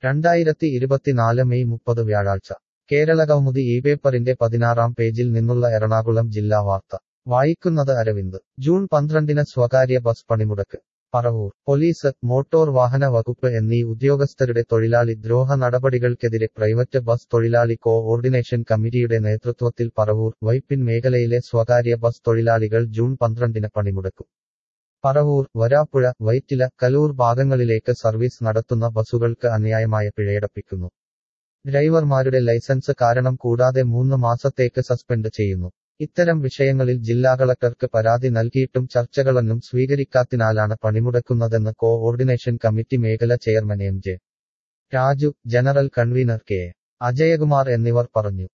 രണ്ടായിരത്തി ഇരുപത്തിനാല് മെയ് മുപ്പത് വ്യാഴാഴ്ച കേരളകൗമുദി ഈ പേപ്പറിന്റെ പതിനാറാം പേജിൽ നിന്നുള്ള എറണാകുളം ജില്ലാ വാർത്ത വായിക്കുന്നത് അരവിന്ദ് ജൂൺ പന്ത്രണ്ടിന് സ്വകാര്യ ബസ് പണിമുടക്ക് പറവൂർ പോലീസ് മോട്ടോർ വാഹന വകുപ്പ് എന്നീ ഉദ്യോഗസ്ഥരുടെ തൊഴിലാളി ദ്രോഹ നടപടികൾക്കെതിരെ പ്രൈവറ്റ് ബസ് തൊഴിലാളി കോ ഓർഡിനേഷൻ കമ്മിറ്റിയുടെ നേതൃത്വത്തിൽ പറവൂർ വൈപ്പിൻ മേഖലയിലെ സ്വകാര്യ ബസ് തൊഴിലാളികൾ ജൂൺ പന്ത്രണ്ടിന് പണിമുടക്കും പറവൂർ വരാപ്പുഴ വൈറ്റില കലൂർ ഭാഗങ്ങളിലേക്ക് സർവീസ് നടത്തുന്ന ബസുകൾക്ക് അന്യായമായ പിഴയടപ്പിക്കുന്നു ഡ്രൈവർമാരുടെ ലൈസൻസ് കാരണം കൂടാതെ മൂന്ന് മാസത്തേക്ക് സസ്പെൻഡ് ചെയ്യുന്നു ഇത്തരം വിഷയങ്ങളിൽ ജില്ലാ കളക്ടർക്ക് പരാതി നൽകിയിട്ടും ചർച്ചകളൊന്നും സ്വീകരിക്കാത്തിനാലാണ് പണിമുടക്കുന്നതെന്ന് കോ ഓർഡിനേഷൻ കമ്മിറ്റി മേഖല chairman M J Raju general convener K A. Ajayakumar എന്നിവർ പറഞ്ഞു